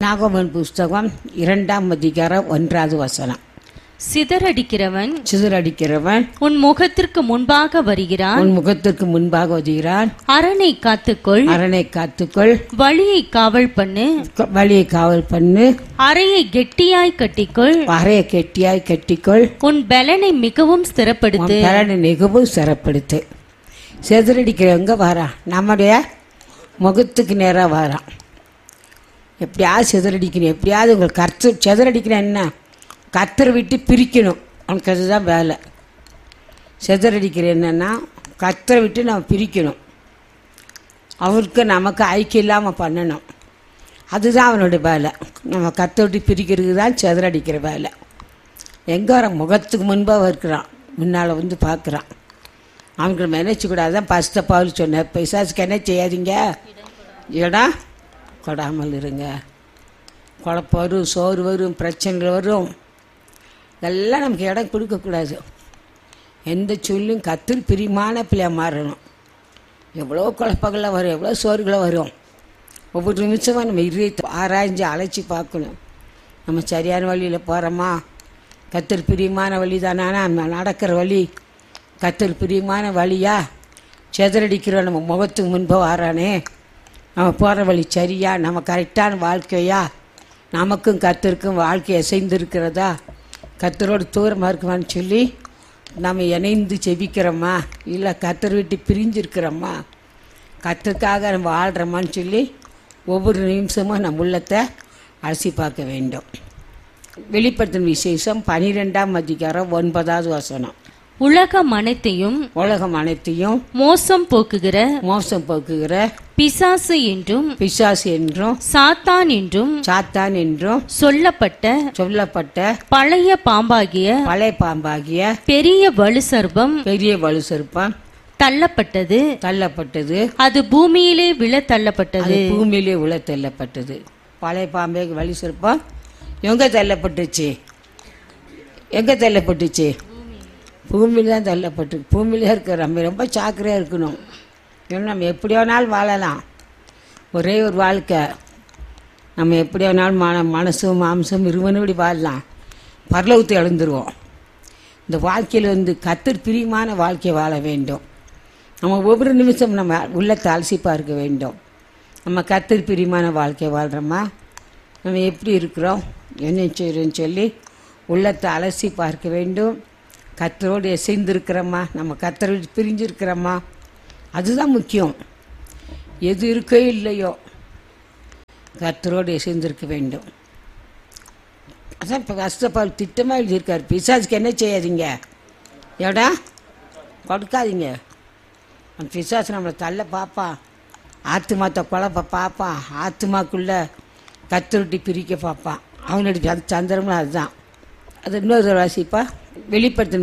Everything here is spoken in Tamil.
நாகமன் புஸ்தகம் இரண்டாம் அதிகாரம் ஒன்றாவது வசனம் சிதறடிக்கிறவன் சிதறடிக்கிறவன் உன் முகத்திற்கு முன்பாக வருகிறான் உன் முகத்திற்கு முன்பாக ஒதுகிறான் அரணை காத்துக்கொள் அரணை காத்துக்கொள் வழியை காவல் பண்ணு க- வழியை காவல் பண்ணு அறையை கெட்டியாய் கட்டிக்கொள் அறையை கெட்டியாய் கட்டிக்கொள் உன் பலனை மிகவும் ஸ்திரப்படுத்து உன் பலனை மிகவும் சிறப்படுத்து சிதறடிக்கிறவங்க வாரான் நம்முடைய முகத்துக்கு நேராக வாரான் எப்படியாவது சிதறடிக்கணும் எப்படியாவது உங்கள் கர்த்த சிதறடிக்கணும் என்ன கத்தரை விட்டு பிரிக்கணும் அவனுக்கு அதுதான் வேலை சிதறடிக்கிற என்னன்னா கத்தரை விட்டு நம்ம பிரிக்கணும் அவருக்கு நமக்கு ஐக்கியம் இல்லாமல் பண்ணணும் அதுதான் அவனுடைய வேலை நம்ம கத்தை விட்டு பிரிக்கிறது தான் சிதறடிக்கிற வேலை எங்கே வர முகத்துக்கு முன்பாக இருக்கிறான் முன்னால் வந்து பார்க்குறான் அவனுக்கு நம்ம நினைச்சு கூடாது தான் பஸ்த பவுல் சொன்னேன் பிசாசுக்கு என்ன செய்யாதீங்க இடம் கொடாமல் இருங்க குழப்பம் வரும் சோறு வரும் பிரச்சனைகள் வரும் இதெல்லாம் நமக்கு இடம் கொடுக்கக்கூடாது எந்த சொல்லும் கத்தில் பிரியமான பிள்ளையா மாறணும் எவ்வளோ குழப்பங்கள்லாம் வரும் எவ்வளோ சோறுகளை வரும் ஒவ்வொரு நிமிஷமும் நம்ம இதயத்தை ஆராய்ஞ்சு அழைச்சி பார்க்கணும் நம்ம சரியான வழியில் போகிறோமா கத்தர் பிரியமான வழி தானா நம்ம நடக்கிற வழி கத்தர் பிரியமான வழியா செதறடிக்கிறோம் நம்ம முகத்துக்கு முன்பு வாரானே நம்ம போகிற வழி சரியா நம்ம கரெக்டான வாழ்க்கையா நமக்கும் கத்தருக்கும் வாழ்க்கை அசைந்திருக்கிறதா கத்தரோடு தூரமாக இருக்குமான்னு சொல்லி நம்ம இணைந்து செபிக்கிறோமா இல்லை கத்தர் விட்டு பிரிஞ்சிருக்கிறோமா கத்தருக்காக நம்ம வாழ்கிறோமான்னு சொல்லி ஒவ்வொரு நிமிஷமும் நம்ம உள்ளத்தை அலசி பார்க்க வேண்டும் வெளிப்படுத்தும் விசேஷம் பனிரெண்டாம் அதிகாரம் ஒன்பதாவது வசனம் உலகம் அனைத்தையும் உலகம் அனைத்தையும் மோசம் போக்குகிற மோசம் போக்குகிற பிசாசு என்றும் பிசாசு என்றும் சாத்தான் என்றும் சாத்தான் என்றும் சொல்லப்பட்ட சொல்லப்பட்ட பழைய பாம்பாகிய பழைய பாம்பாகிய பெரிய வலுசர்பம் பெரிய வலு சிற்பம் தள்ளப்பட்டது தள்ளப்பட்டது அது பூமியிலே விழ தள்ளப்பட்டது அது பூமியிலே உள்ள தள்ளப்பட்டது பழைய பாம்பே வலி சிற்பம் எங்க தள்ளப்பட்டுச்சு எங்க தள்ளப்பட்டுச்சு பூமியில தான் தள்ளப்பட்டு பூமியில இருக்கிற நம்ம ரொம்ப சாக்கரையாக இருக்கணும் ஏன்னா நம்ம எப்படி வேணாலும் வாழலாம் ஒரே ஒரு வாழ்க்கை நம்ம எப்படி வேணாலும் மன மனசும் மாம்சம் இருவனபடி வாழலாம் பரலவத்தை இழந்துருவோம் இந்த வாழ்க்கையில் வந்து கத்தர் பிரியமான வாழ்க்கை வாழ வேண்டும் நம்ம ஒவ்வொரு நிமிஷம் நம்ம உள்ளத்தை அலசி பார்க்க வேண்டும் நம்ம கத்தர் பிரியமான வாழ்க்கை வாழ்கிறோமா நம்ம எப்படி இருக்கிறோம் என்ன செய்கிறோன்னு சொல்லி உள்ளத்தை அலசி பார்க்க வேண்டும் கத்தரோடு இசைந்திருக்கிறோமா நம்ம கத்தரை விட்டு பிரிஞ்சிருக்கிறோமா அதுதான் முக்கியம் எது இருக்கோ இல்லையோ கத்தரோடு இசைந்திருக்க வேண்டும் அதான் இப்போ கஷ்டப்பால் திட்டமாக எழுதியிருக்காரு பிசாசுக்கு என்ன செய்யாதீங்க எடா கொடுக்காதீங்க அந்த பிசாசு நம்மளை தள்ள பார்ப்பான் ஆத்துமாத்த குழப்ப பார்ப்பான் ஆத்துமாக்குள்ளே கத்துருட்டி பிரிக்க பார்ப்பான் அவனுடைய சந்திரமும் அதுதான் அது இன்னொரு வாசிப்பா வெளிப்படுத்தின